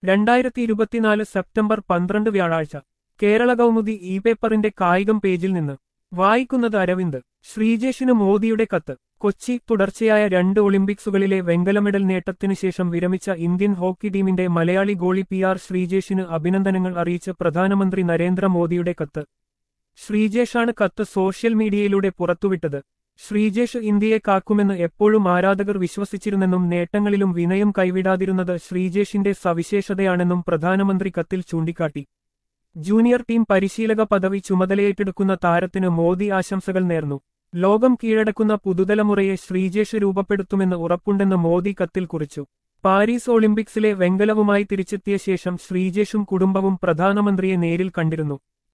രണ്ടായിരത്തി ഇരുപത്തിനാല് സെപ്റ്റംബർ പന്ത്രണ്ട് വ്യാഴാഴ്ച കേരള കൗമുദി ഇ പേപ്പറിന്റെ കായികം പേജിൽ നിന്ന് വായിക്കുന്നത് അരവിന്ദ് ശ്രീജേഷിന് മോദിയുടെ കത്ത് കൊച്ചി തുടർച്ചയായ രണ്ട് ഒളിമ്പിക്സുകളിലെ വെങ്കല മെഡൽ നേട്ടത്തിനു ശേഷം വിരമിച്ച ഇന്ത്യൻ ഹോക്കി ടീമിന്റെ മലയാളി ഗോളി പി ആർ ശ്രീജേഷിന് അഭിനന്ദനങ്ങൾ അറിയിച്ച് പ്രധാനമന്ത്രി നരേന്ദ്രമോദിയുടെ കത്ത് ശ്രീജേഷാണ് കത്ത് സോഷ്യൽ മീഡിയയിലൂടെ പുറത്തുവിട്ടത് ശ്രീജേഷ് ഇന്ത്യയെ കാക്കുമെന്ന് എപ്പോഴും ആരാധകർ വിശ്വസിച്ചിരുന്നെന്നും നേട്ടങ്ങളിലും വിനയം കൈവിടാതിരുന്നത് ശ്രീജേഷിന്റെ സവിശേഷതയാണെന്നും പ്രധാനമന്ത്രി കത്തിൽ ചൂണ്ടിക്കാട്ടി ജൂനിയർ ടീം പരിശീലക പദവി ചുമതലയേറ്റെടുക്കുന്ന താരത്തിന് മോദി ആശംസകൾ നേർന്നു ലോകം കീഴടക്കുന്ന പുതുതലമുറയെ ശ്രീജേഷ് രൂപപ്പെടുത്തുമെന്ന് ഉറപ്പുണ്ടെന്ന് മോദി കത്തിൽ കുറിച്ചു പാരീസ് ഒളിമ്പിക്സിലെ വെങ്കലവുമായി തിരിച്ചെത്തിയ ശേഷം ശ്രീജേഷും കുടുംബവും പ്രധാനമന്ത്രിയെ നേരിൽ കണ്ടിരുന്നു